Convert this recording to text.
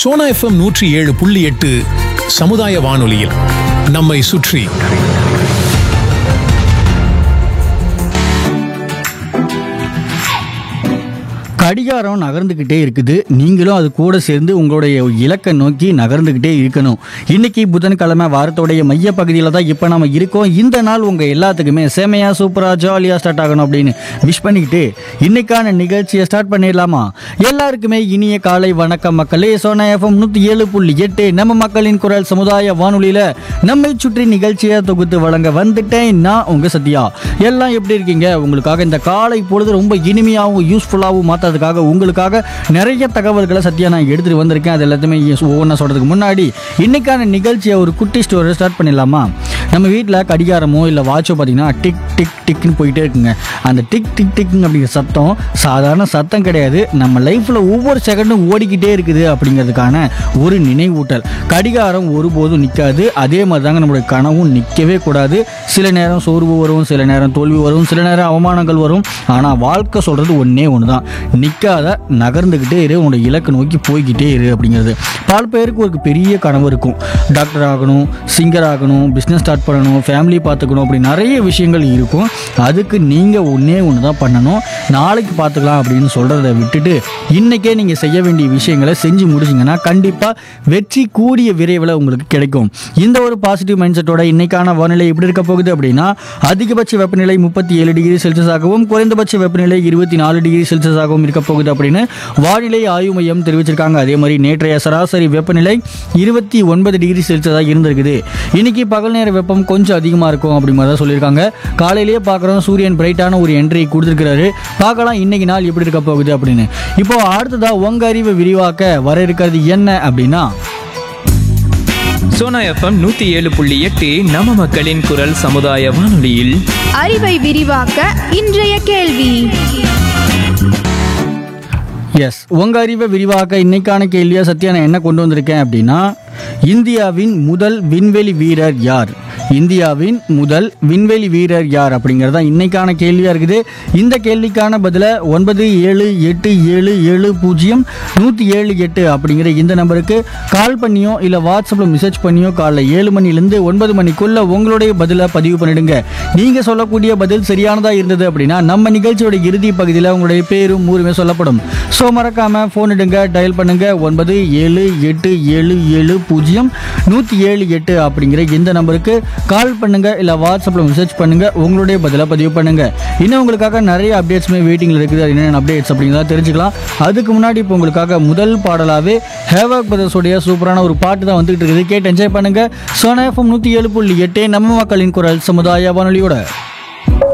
Sona FM நூற்றி ஏழு புள்ளி எட்டு சமுதாய வானொலியில் நம்மை சுற்றி கடிகாரம் நகர்ந்துக்கிட்டே இருக்குது நீங்களும் அது கூட சேர்ந்து உங்களுடைய இலக்கை நோக்கி நகர்ந்துக்கிட்டே இருக்கணும் இன்னைக்கு புதன்கிழமை வாரத்தோடைய மைய பகுதியில் தான் இப்போ நம்ம இருக்கோம் இந்த நாள் உங்கள் எல்லாத்துக்குமே செமையா சூப்பராக ஜாலியாக ஸ்டார்ட் ஆகணும் அப்படின்னு விஷ் பண்ணிக்கிட்டு இன்னைக்கான நிகழ்ச்சியை ஸ்டார்ட் பண்ணிடலாமா எல்லாருக்குமே இனிய காலை வணக்கம் மக்களே சோனா எஃப்எம் நூற்றி ஏழு புள்ளி எட்டு நம்ம மக்களின் குரல் சமுதாய வானொலியில் நம்மை சுற்றி நிகழ்ச்சியை தொகுத்து வழங்க வந்துட்டேன் நான் உங்கள் சத்யா எல்லாம் எப்படி இருக்கீங்க உங்களுக்காக இந்த காலை பொழுது ரொம்ப இனிமையாகவும் யூஸ்ஃபுல்லாகவும் மாற்றுறதுக்காக உங்களுக்காக நிறைய தகவல்களை சத்யா நான் எடுத்துகிட்டு வந்திருக்கேன் அது எல்லாத்தையுமே ஒவ்வொன்றா சொல்கிறதுக்கு முன்னாடி இன்னைக்கான நிகழ்ச்சியை ஒரு குட்டி ஸ்டோரி ஸ்டார்ட் பண்ணிடலாமா நம்ம வீட்டில் கடிகாரமோ இல்லை வாட்சோ பார்த்தீங்கன்னா டிக் டிக் டிக்னு போயிட்டே இருக்குங்க அந்த டிக் டிக் டிக்னு அப்படிங்கிற சத்தம் சாதாரண சத்தம் கிடையாது நம்ம லைஃப்பில் ஒவ்வொரு செகண்டும் ஓடிக்கிட்டே இருக்குது அப்படிங்கிறதுக்கான ஒரு நினைவூட்டல் கடிகாரம் ஒருபோதும் நிற்காது அதே மாதிரி தாங்க நம்மளுடைய கனவும் நிற்கவே கூடாது சில நேரம் சோர்வு வரும் சில நேரம் தோல்வி வரும் சில நேரம் அவமானங்கள் வரும் ஆனால் வாழ்க்கை சொல்கிறது ஒன்றே ஒன்று தான் நிற்காத நகர்ந்துக்கிட்டே இரு உன்னோட இலக்கு நோக்கி போய்கிட்டே இரு அப்படிங்கிறது பல பேருக்கு ஒரு பெரிய கனவு இருக்கும் டாக்டர் ஆகணும் சிங்கர் ஆகணும் பிஸ்னஸ் ஸ்டார்ட் பண்ணணும் ஃபேமிலி பார்த்துக்கணும் அப்படி நிறைய விஷயங்கள் இருக்கும் அதுக்கு நீங்கள் ஒன்றே ஒன்று தான் பண்ணணும் நாளைக்கு பார்த்துக்கலாம் அப்படின்னு சொல்கிறத விட்டுட்டு இன்றைக்கே நீங்கள் செய்ய வேண்டிய விஷயங்களை செஞ்சு முடிச்சிங்கன்னா கண்டிப்பாக வெற்றி கூடிய விரைவில் உங்களுக்கு கிடைக்கும் இந்த ஒரு பாசிட்டிவ் மைண்ட் செட்டோட இன்னைக்கான வானிலை எப்படி இருக்க போகுது அப்படின்னா அதிகபட்ச வெப்பநிலை முப்பத்தி ஏழு டிகிரி செல்சியஸாகவும் குறைந்தபட்ச வெப்பநிலை இருபத்தி நாலு டிகிரி செல்சியஸாகவும் இருக்க போகுது அப்படின்னு வானிலை ஆய்வு மையம் தெரிவிச்சிருக்காங்க அதே மாதிரி நேற்றைய சராசரி வெப்பநிலை இருபத்தி ஒன்பது டிகிரி செல்சியஸாக இருந்திருக்குது இன்னைக்கு பகல் நேர வெப்பம் கொஞ்சம் அதிகமாக இருக்கும் அப்படி மாதிரி தான் சொல்லியிருக்காங்க காலையிலேயே பார்க்குறோம் சூரியன் பிரைட்டான ஒரு என்ட்ரி கொடுத்துருக்காரு பார்க்கலாம் இன்னைக்கு நாள் எப்படி இருக்க போகுது அப்படின்னு இப்போ அடுத்ததா உங்க அறிவை விரிவாக்க வர இருக்கிறது என்ன அப்படின்னா சோனா எஃப்எம் நூத்தி ஏழு புள்ளி எட்டு நம்ம மக்களின் குரல் சமுதாய வானொலியில் அறிவை விரிவாக்க இன்றைய கேள்வி எஸ் உங்க அறிவை விரிவாக்க இன்னைக்கான கேள்வியா சத்யா நான் என்ன கொண்டு வந்திருக்கேன் அப்படின்னா இந்தியாவின் முதல் விண்வெளி வீரர் யார் இந்தியாவின் முதல் விண்வெளி வீரர் யார் அப்படிங்கிறது தான் இன்னைக்கான கேள்வியாக இருக்குது இந்த கேள்விக்கான பதிலை ஒன்பது ஏழு எட்டு ஏழு ஏழு பூஜ்ஜியம் நூற்றி ஏழு எட்டு அப்படிங்கிற இந்த நம்பருக்கு கால் பண்ணியோ இல்லை வாட்ஸ்அப்பில் மெசேஜ் பண்ணியோ காலைல ஏழு மணிலேருந்து ஒன்பது மணிக்குள்ள உங்களுடைய பதிலை பதிவு பண்ணிடுங்க நீங்கள் சொல்லக்கூடிய பதில் சரியானதாக இருந்தது அப்படின்னா நம்ம நிகழ்ச்சியோட இறுதி பகுதியில் உங்களுடைய பேரும் ஊருமே சொல்லப்படும் ஸோ மறக்காமல் ஃபோன் எடுங்க டயல் பண்ணுங்க ஒன்பது ஏழு எட்டு ஏழு ஏழு பூஜ்ஜியம் நூற்றி ஏழு எட்டு அப்படிங்கிற இந்த நம்பருக்கு கால் பண்ணுங்க இல்லை வாட்ஸ்அப்பில் மெசேஜ் பண்ணுங்க உங்களுடைய பதிலாக பதிவு பண்ணுங்க இன்னும் உங்களுக்காக நிறைய அப்டேட்ஸுமே வெயிட்டிங்கில் இருக்குது அது என்னென்ன அப்டேட்ஸ் அப்படிங்கிறத தெரிஞ்சுக்கலாம் அதுக்கு முன்னாடி இப்போ உங்களுக்காக முதல் பாடலாகவே ஹேவாக் பிரதர்ஸோடைய சூப்பரான ஒரு பாட்டு தான் வந்துகிட்டு இருக்குது கேட்டு என்ஜாய் பண்ணுங்க சோனா எஃப்எம் நூற்றி ஏழு புள்ளி எட்டு நம்ம மக்களின் குரல் சமுதாய வானொலியோட